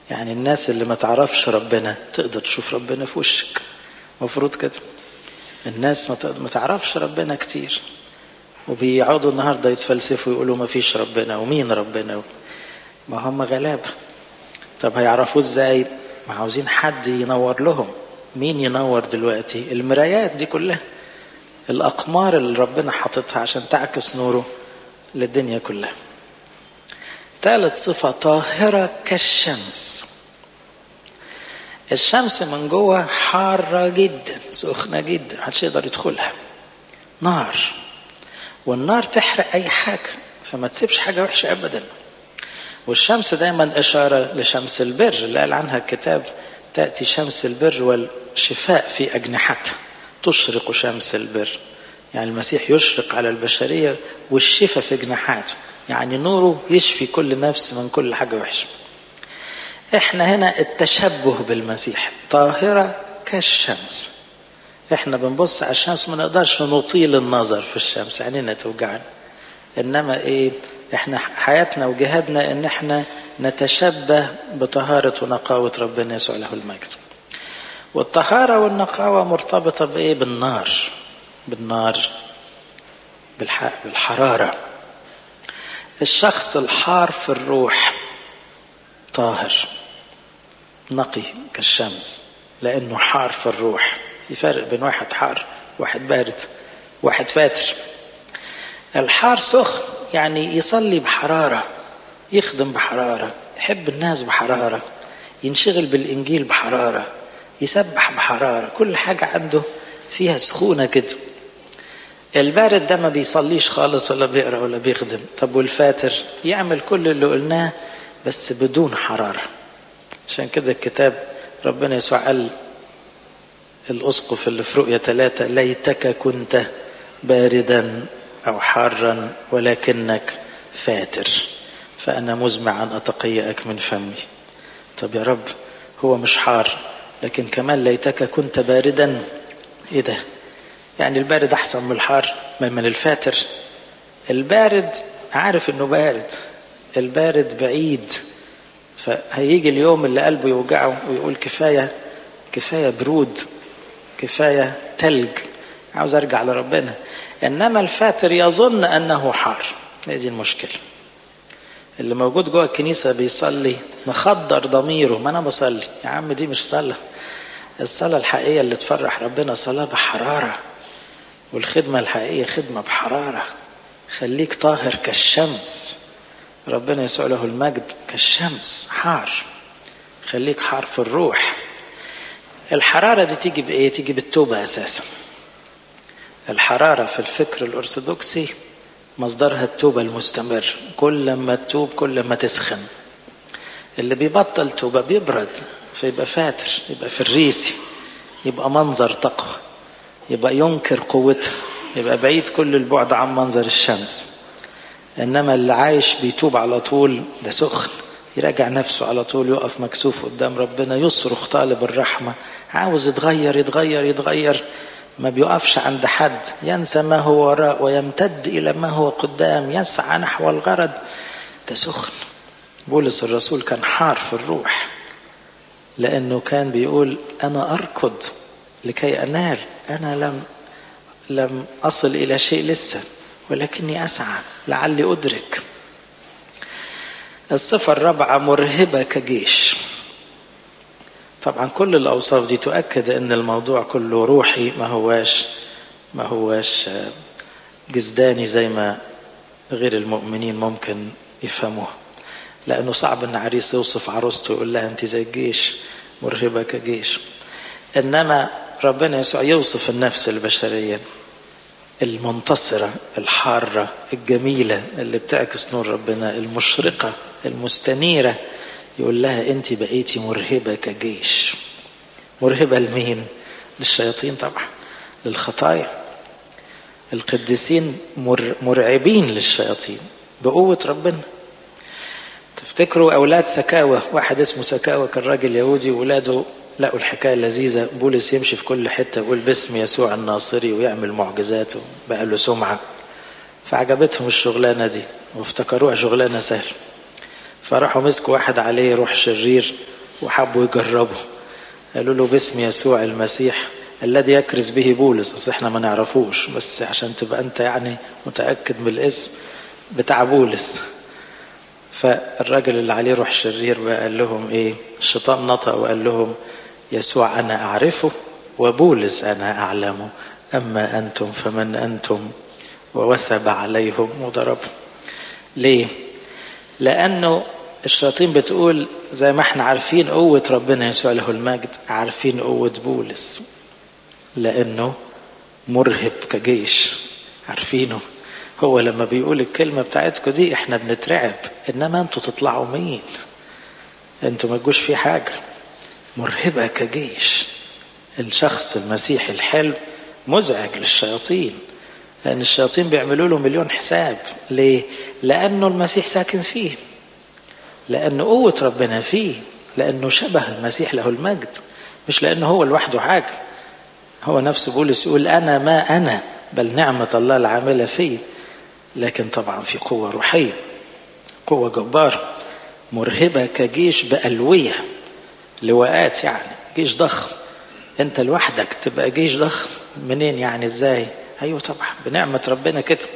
يعني الناس اللي ما تعرفش ربنا تقدر تشوف ربنا في وشك مفروض كده الناس ما تعرفش ربنا كتير وبيقعدوا النهارده يتفلسفوا يقولوا ما فيش ربنا ومين ربنا ما هم غلابه طب هيعرفوه ازاي ما عاوزين حد ينور لهم مين ينور دلوقتي المرايات دي كلها الأقمار اللي ربنا حاططها عشان تعكس نوره للدنيا كلها ثالث صفة طاهرة كالشمس الشمس من جوه حارة جدا سخنة جدا محدش يقدر يدخلها نار والنار تحرق أي حاجة فما تسيبش حاجة وحشة أبدا والشمس دايما إشارة لشمس البر اللي قال عنها الكتاب تأتي شمس البر والشفاء في أجنحتها تشرق شمس البر يعني المسيح يشرق على البشرية والشفاء في جناحاته يعني نوره يشفي كل نفس من كل حاجة وحشة احنا هنا التشبه بالمسيح طاهرة كالشمس احنا بنبص على الشمس ما نقدرش نطيل النظر في الشمس عينينا توجعنا انما ايه احنا حياتنا وجهادنا ان احنا نتشبه بطهارة ونقاوة ربنا يسوع له المجد والطهارة والنقاوة مرتبطة بإيه؟ بالنار بالنار بالحرارة الشخص الحار في الروح طاهر نقي كالشمس لأنه حار في الروح في فرق بين واحد حار واحد بارد واحد فاتر الحار سخن يعني يصلي بحرارة يخدم بحرارة يحب الناس بحرارة ينشغل بالإنجيل بحرارة يسبح بحرارة كل حاجة عنده فيها سخونة كده البارد ده ما بيصليش خالص ولا بيقرا ولا بيخدم طب والفاتر يعمل كل اللي قلناه بس بدون حرارة عشان كده الكتاب ربنا يسوع قال الأسقف اللي في رؤية ثلاثة ليتك كنت باردا أو حارا ولكنك فاتر فأنا مزمع أن أتقيأك من فمي طب يا رب هو مش حار لكن كمان ليتك كنت باردا ايه ده يعني البارد احسن من الحار من الفاتر البارد عارف انه بارد البارد بعيد فهيجي اليوم اللي قلبه يوجعه ويقول كفايه كفايه برود كفايه تلج عاوز ارجع لربنا انما الفاتر يظن انه حار هذه المشكله اللي موجود جوه الكنيسة بيصلي مخدر ضميره ما أنا بصلي يا عم دي مش صلاة الصلاة الحقيقية اللي تفرح ربنا صلاة بحرارة والخدمة الحقيقية خدمة بحرارة خليك طاهر كالشمس ربنا يسوع له المجد كالشمس حار خليك حار في الروح الحرارة دي تيجي بإيه؟ تيجي بالتوبة أساسا الحرارة في الفكر الأرثوذكسي مصدرها التوبة المستمر كل ما تتوب كل ما تسخن اللي بيبطل توبة بيبرد فيبقى فاتر يبقى فريسي يبقى منظر تقوى يبقى ينكر قوتها يبقى بعيد كل البعد عن منظر الشمس انما اللي عايش بيتوب على طول ده سخن يراجع نفسه على طول يقف مكسوف قدام ربنا يصرخ طالب الرحمة عاوز يتغير يتغير يتغير ما بيقفش عند حد ينسى ما هو وراء ويمتد إلى ما هو قدام يسعى نحو الغرض ده سخن بولس الرسول كان حار في الروح لأنه كان بيقول أنا أركض لكي أنال أنا لم لم أصل إلى شيء لسه ولكني أسعى لعلي أدرك الصفة الرابعة مرهبة كجيش طبعا كل الأوصاف دي تؤكد أن الموضوع كله روحي ما هواش ما هواش جزداني زي ما غير المؤمنين ممكن يفهموه لأنه صعب أن عريس يوصف عروسته يقول لها أنت زي الجيش مرهبة كجيش إنما ربنا يسوع يوصف النفس البشرية المنتصرة الحارة الجميلة اللي بتعكس نور ربنا المشرقة المستنيرة يقول لها انت بقيتي مرهبة كجيش مرهبة لمين للشياطين طبعا للخطايا القديسين مر مرعبين للشياطين بقوة ربنا تفتكروا أولاد سكاوى واحد اسمه سكاوى كان راجل يهودي وولاده لقوا الحكاية لذيذة بولس يمشي في كل حتة يقول باسم يسوع الناصري ويعمل معجزاته بقى له سمعة فعجبتهم الشغلانة دي وافتكروها شغلانة سهلة فراحوا مسكوا واحد عليه روح شرير وحبوا يجربوا قالوا له باسم يسوع المسيح الذي يكرز به بولس اصل احنا ما نعرفوش بس عشان تبقى انت يعني متاكد من الاسم بتاع بولس فالراجل اللي عليه روح شرير بقى قال لهم ايه الشيطان نطق وقال لهم يسوع انا اعرفه وبولس انا اعلمه اما انتم فمن انتم ووثب عليهم وضربهم ليه لانه الشياطين بتقول زي ما احنا عارفين قوة ربنا يسوع له المجد عارفين قوة بولس لأنه مرهب كجيش عارفينه هو لما بيقول الكلمة بتاعتكم دي احنا بنترعب انما انتوا تطلعوا مين انتوا ما تجوش في حاجة مرهبة كجيش الشخص المسيحي الحلو مزعج للشياطين لأن الشياطين بيعملوا له مليون حساب ليه؟ لأنه المسيح ساكن فيه لأنه قوة ربنا فيه لأنه شبه المسيح له المجد مش لأنه هو لوحده حاجة هو نفسه بولس يقول أنا ما أنا بل نعمة الله العاملة فيه لكن طبعا في قوة روحية قوة جبارة مرهبة كجيش بألوية لواءات يعني جيش ضخم انت لوحدك تبقى جيش ضخم منين يعني ازاي ايوه طبعا بنعمة ربنا كده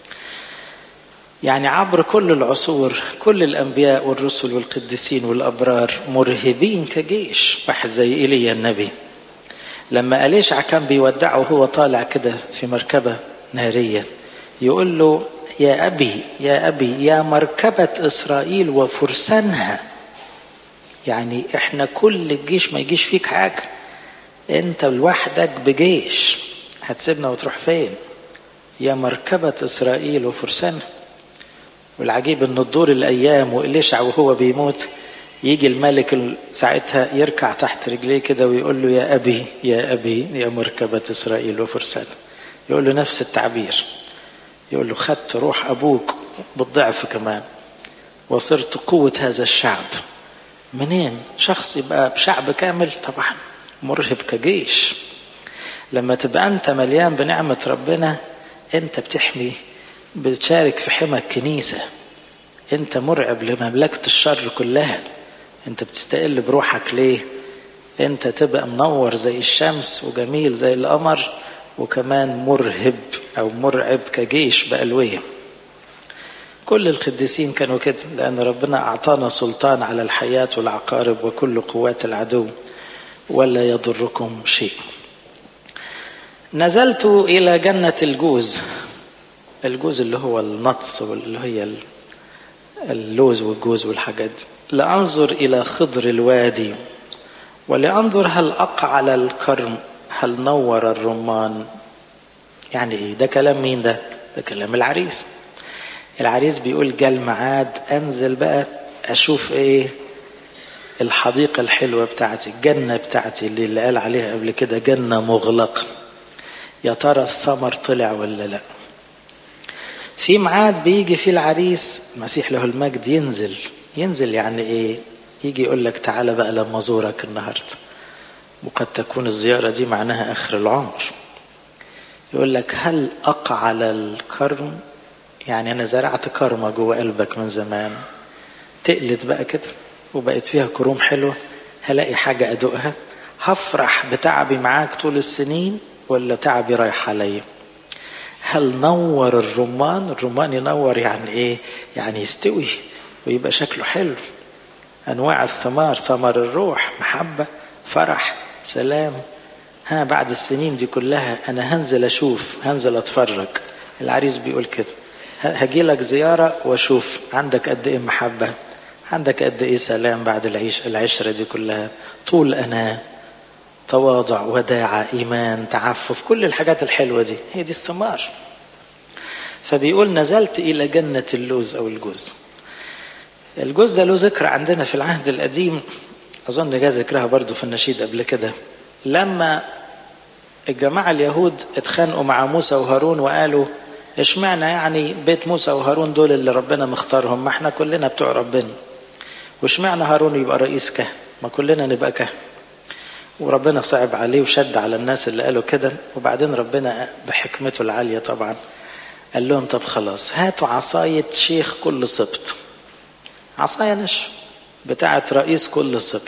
يعني عبر كل العصور كل الانبياء والرسل والقديسين والابرار مرهبين كجيش واحد زي ايليا النبي لما أليشع كان بيودعه وهو طالع كده في مركبة نارية يقول له يا أبي يا أبي يا مركبة إسرائيل وفرسانها يعني إحنا كل الجيش ما يجيش فيك حاجة أنت لوحدك بجيش هتسيبنا وتروح فين يا مركبة إسرائيل وفرسانها والعجيب ان الدور الايام وإليشع وهو بيموت يجي الملك ساعتها يركع تحت رجليه كده ويقول له يا ابي يا ابي يا مركبة اسرائيل وفرسان يقول له نفس التعبير يقول له خدت روح ابوك بالضعف كمان وصرت قوة هذا الشعب منين شخص يبقى بشعب كامل طبعا مرهب كجيش لما تبقى انت مليان بنعمة ربنا انت بتحمي بتشارك في حمى الكنيسة انت مرعب لمملكة الشر كلها انت بتستقل بروحك ليه انت تبقى منور زي الشمس وجميل زي القمر وكمان مرهب او مرعب كجيش بألوية كل القديسين كانوا كده لأن ربنا أعطانا سلطان على الحياة والعقارب وكل قوات العدو ولا يضركم شيء نزلت إلى جنة الجوز الجوز اللي هو النطس واللي هي اللوز والجوز والحاجات دي لأنظر إلى خضر الوادي ولأنظر هل أقع على الكرم هل نور الرمان يعني إيه ده كلام مين ده ده كلام العريس العريس بيقول جا الميعاد أنزل بقى أشوف إيه الحديقة الحلوة بتاعتي الجنة بتاعتي اللي, اللي قال عليها قبل كده جنة مغلقة يا ترى الثمر طلع ولا لأ في ميعاد بيجي فيه العريس المسيح له المجد ينزل ينزل يعني ايه يجي يقول لك تعالى بقى لما ازورك النهارده وقد تكون الزيارة دي معناها آخر العمر يقول لك هل أقع على الكرم يعني أنا زرعت كرمة جوه قلبك من زمان تقلت بقى كده وبقت فيها كروم حلوة هلاقي حاجة أدوقها هفرح بتعبي معاك طول السنين ولا تعبي رايح عليا هل نور الرمان الرمان ينور يعني ايه يعني يستوي ويبقى شكله حلو انواع الثمار ثمر الروح محبه فرح سلام ها بعد السنين دي كلها انا هنزل اشوف هنزل اتفرج العريس بيقول كده هجي لك زياره واشوف عندك قد ايه محبه عندك قد ايه سلام بعد العيش العشره دي كلها طول انا تواضع وداعة إيمان تعفف كل الحاجات الحلوة دي هي دي الثمار فبيقول نزلت إلى جنة اللوز أو الجوز الجوز ده له ذكر عندنا في العهد القديم أظن جاء ذكرها برضو في النشيد قبل كده لما الجماعة اليهود اتخانقوا مع موسى وهارون وقالوا اشمعنى يعني بيت موسى وهارون دول اللي ربنا مختارهم ما احنا كلنا بتوع ربنا واشمعنى هارون يبقى رئيس كهنة ما كلنا نبقى كهنة وربنا صعب عليه وشد على الناس اللي قالوا كده وبعدين ربنا بحكمته العالية طبعا قال لهم طب خلاص هاتوا عصاية شيخ كل سبط عصاية نشف بتاعت رئيس كل سبط